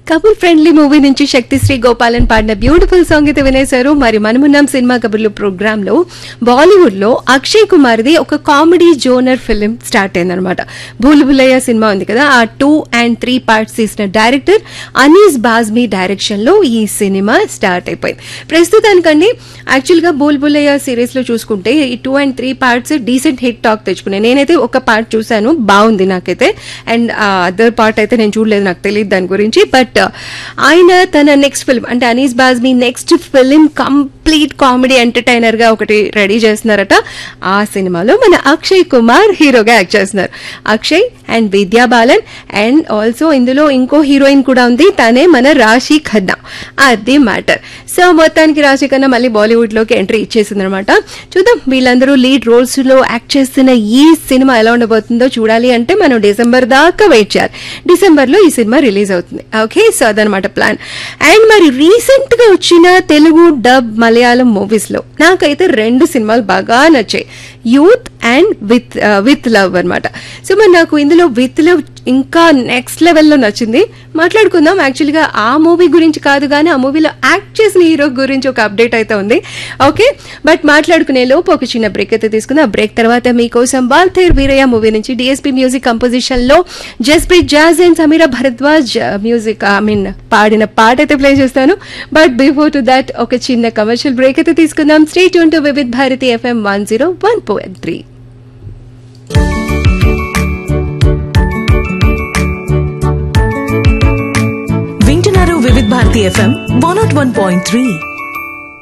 couple friendly movie నుంచి శక్తిశ్రీ గోపాలన్ పాడిన beautiful song అయితే వినేశారు మరి మనమున్నాం సినిమా కబుర్లు ప్రోగ్రామ్ లో బాలీవుడ్ లో అక్షయ్ కుమార్ ది ఒక కామెడీ జోనర్ ఫిలిం స్టార్ట్ అయిందనమాట భూలుభులయ్య సినిమా ఉంది కదా ఆ టూ అండ్ త్రీ పార్ట్స్ తీసిన డైరెక్టర్ అనీస్ బాజ్మీ డైరెక్షన్ లో ఈ సినిమా స్టార్ట్ అయిపోయింది ప్రస్తుతానికండి యాక్చువల్ గా బుల్బులయ్య సిరీస్ లో చూసుకుంటే ఈ two and three parts decent hit talk తెచ్చుకున్నాయి నేనైతే ఒక పార్ట్ చూశాను బాగుంది నాకైతే అండ్ అదర్ పార్ట్ అయితే నేను చూడలేదు నాకు తెలియదు దాని గురించి బట్ ఆయన తన నెక్స్ట్ ఫిల్మ్ అంటే Anees Bazmee next film complete comedy entertainer గా ఒకటి రెడీ చేస్తున్నారట ఆ సినిమాలో మన అక్షయ్ కుమార్ హీరోగా యాక్ట్ చేస్తున్నారు Akshay and Vidya Balan and also ఇందులో ఇంకో హీరోయిన్ కూడా ఉంది తనే మన రాశి ఖన్నా అది మ్యాటర్ సో మొత్తానికి రాశి ఖన్నా మళ్ళీ బాలీవుడ్ లోకి ఎంట్రీ ఇచ్చేసింది అనమాట చూద్దాం వీళ్ళందరూ లీడ్ రోల్స్ లో యాక్ట్ చేస్తున్న ఈ సినిమా ఎలా ఉండబోతుందో చూడాలి అంటే మనం డిసెంబర్ దాకా వెయిట్ చేయాలి డిసెంబర్ లో ఈ సినిమా రిలీజ్ అవుతుంది ఓకే సో అదనమాట ప్లాన్ అండ్ మరి రీసెంట్ గా వచ్చిన తెలుగు డబ్ మలయాళం మూవీస్ లో నాకైతే రెండు సినిమాలు బాగా నచ్చాయి youth and with with love అన్నమాట సో మరి నాకు ఇందులో విత్ లవ్ ఇంకా నెక్స్ట్ లెవెల్లో నచ్చింది మాట్లాడుకుందాం యాక్చువల్ గా ఆ మూవీ గురించి కాదు కానీ ఆ మూవీలో యాక్ట్ చేసిన హీరో గురించి ఒక అప్డేట్ అయితే ఉంది ఓకే బట్ మాట్లాడుకునే లోపు ఒక చిన్న బ్రేక్ అయితే తీసుకుందాం ఆ బ్రేక్ తర్వాత మీకోసం బాల్తేర్ వీరయ్య మూవీ నుంచి డిఎస్పీ మ్యూజిక్ కంపోజిషన్ లో Jaspreet Jasz and Sameera Bharadwaj music I mean పాడిన పాట అయితే ప్లే చేస్తాను బట్ బిఫోర్ టు దట్ ఒక చిన్న కమర్షియల్ బ్రేక్ అయితే తీసుకుందాం stay tuned to Vividh Bharati FM one zero one point three వింటున్నారు Vividh Bharati FM one naught one point three